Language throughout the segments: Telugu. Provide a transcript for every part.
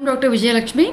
డాక్టర్ విజయలక్ష్మి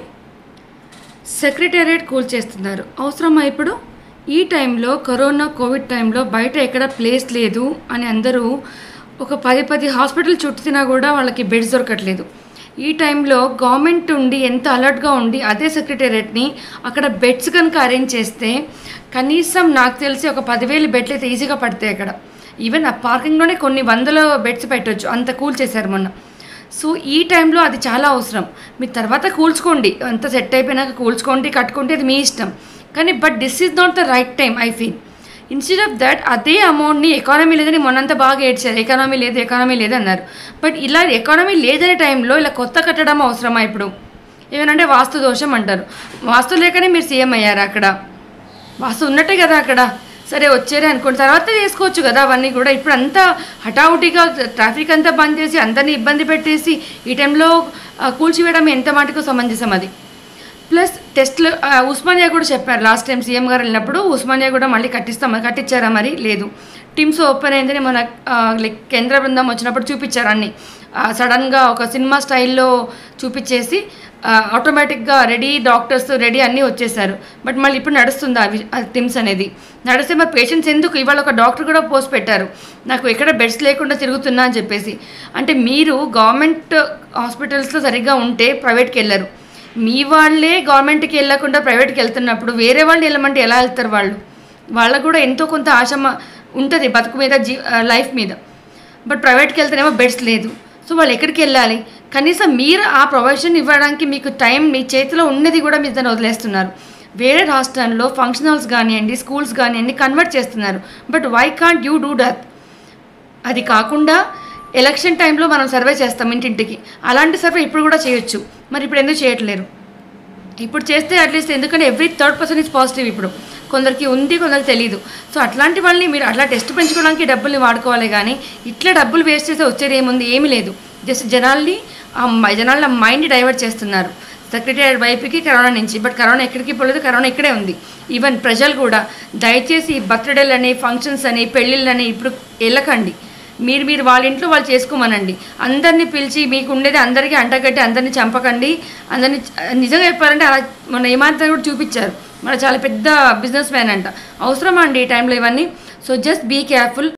సెక్రటేరియట్ కూల్ చేస్తున్నారు అవసరమా ఇప్పుడు ఈ టైంలో కరోనా కోవిడ్ టైంలో బయట ఎక్కడ ప్లేస్ లేదు అని అందరూ ఒక పది పది హాస్పిటల్ చుట్టినా కూడా వాళ్ళకి బెడ్స్ దొరకట్లేదు ఈ టైంలో గవర్నమెంట్ ఉండి ఎంత అలర్ట్గా ఉండి అదే సెక్రటేరియట్ని అక్కడ బెడ్స్ కనుక అరేంజ్ చేస్తే కనీసం నాకు తెలిసి ఒక పదివేలు బెడ్లు అయితే ఈజీగా పడతాయి అక్కడ ఈవెన్ ఆ పార్కింగ్లోనే కొన్ని వందల బెడ్స్ పెట్టవచ్చు అంత కూల్ చేశారు మొన్న సో ఈ టైంలో అది చాలా అవసరం మీరు తర్వాత కూల్చుకోండి అంత సెట్ అయిపోయినాక కూల్చుకోండి కట్టుకోండి అది మీ ఇష్టం కానీ but this is not the right time I feel instead of that అదే అమౌంట్ని ఎకానమీ లేదని మొన్నంతా బాగా ఏడ్చారు ఎకానమీ లేదు ఎకానమీ లేదు అన్నారు బట్ ఇలా ఎకానమీ లేదనే టైంలో ఇలా కొత్త కట్టడం అవసరమా ఇప్పుడు ఏమనంటే వాస్తు దోషం అంటారు వాస్తు లేకనే మీరు సీఎం అయ్యారు అక్కడ వాస్తు ఉన్నట్టే కదా అక్కడ సరే వచ్చారే అనుకోండి తర్వాత చేసుకోవచ్చు కదా అవన్నీ కూడా ఇప్పుడు అంతా హఠావుటిగా ట్రాఫిక్ అంతా బంద్ చేసి అందరినీ ఇబ్బంది పెట్టేసి ఈ టైంలో ఆ, కూల్చివేయడం ఎంత మాటకు సమంజసం అది ప్లస్ టెస్ట్లు ఆ, ఉస్మానియా కూడా చెప్పారు లాస్ట్ టైం సీఎం గారు వెళ్ళినప్పుడు ఉస్మానియా కూడా మళ్ళీ కట్టిస్తాం కట్టించారా మరి లేదు టీమ్స్ ఓపెన్ అయిందని మన ఆ, లైక్ కేంద్ర బృందం వచ్చినప్పుడు చూపించారు అన్ని ఆ, సడన్గా ఒక సినిమా స్టైల్లో చూపించేసి ఆ, ఆటోమేటిక్గా రెడీ డాక్టర్స్ రెడీ అన్నీ వచ్చేసారు బట్ మళ్ళీ ఇప్పుడు నడుస్తుంది అవి టిమ్స్ అనేది నడిస్తే మరి పేషెంట్స్ ఎందుకు ఇవాళ ఒక డాక్టర్ కూడా పోస్ట్ పెట్టారు నాకు ఎక్కడ బెడ్స్ లేకుండా తిరుగుతున్నా అని చెప్పేసి అంటే మీరు గవర్నమెంట్ హాస్పిటల్స్లో సరిగ్గా ఉంటే ప్రైవేట్కి వెళ్ళరు మీ వాళ్ళే గవర్నమెంట్కి వెళ్ళకుండా ప్రైవేట్కి వెళ్తున్నప్పుడు వేరే వాళ్ళు వెళ్ళమంటే ఎలా వెళ్తారు వాళ్ళు వాళ్ళకు కూడా ఎంతో కొంత ఆశ ఉంటుంది బతుకు మీద జీ లైఫ్ మీద బట్ ప్రైవేట్కి వెళ్తేనేమో బెడ్స్ లేదు సో వాళ్ళు ఎక్కడికి వెళ్ళాలి కనీసం మీరు ఆ ప్రొవిజన్ ఇవ్వడానికి మీకు టైం మీ చేతిలో ఉన్నది కూడా మీరు దాన్ని వదిలేస్తున్నారు వేరే రాష్ట్రాల్లో ఫంక్షన్ హాల్స్ కానివ్వండి స్కూల్స్ కానివ్వండి కన్వర్ట్ చేస్తున్నారు but why can't you do that అది కాకుండా ఎలక్షన్ టైంలో మనం సర్వే చేస్తాం ఇంటింటికి అలాంటి సర్వే ఇప్పుడు కూడా చేయొచ్చు మరి ఇప్పుడు ఎందుకు చేయట్లేరు ఇప్పుడు చేస్తే అట్లీస్ట్ ఎందుకంటే every third person is positive ఇప్పుడు కొందరికి ఉంది కొందరికి తెలియదు సో అట్లాంటి వాళ్ళని మీరు అట్లా టెస్ట్ పెంచుకోవడానికి డబ్బుల్ని వాడుకోవాలి కానీ ఇట్లా డబ్బులు వేస్ట్ చేస్తే వచ్చేది ఏముంది ఏమీ లేదు జస్ట్ జనాల్ని ఆ మ- జనాల మైండ్ డైవర్ట్ చేస్తున్నారు సెక్రటరీ వైపుకి కరోనా నుంచి బట్ కరోనా ఎక్కడికి పోలేదు కరోనా ఇక్కడే ఉంది ఈవెన్ ప్రజలు కూడా దయచేసి బర్త్డేలని ఫంక్షన్స్ అని పెళ్ళిళ్ళని ఇప్పుడు వెళ్ళకండి మీరు మీరు వాళ్ళ ఇంట్లో వాళ్ళు చేసుకోమనండి అందరినీ పిలిచి మీకు ఉండేది అందరికీ అంటగట్టి అందరినీ చంపకండి అందరినీ నిజంగా చెప్పాలంటే అలా మన ఏమాత్రం కూడా చూపించారు మన చాలా పెద్ద బిజినెస్ మ్యాన్ అంట అవసరమా అండి ఈ టైంలో ఇవన్నీ సో జస్ట్ బీ కేర్ఫుల్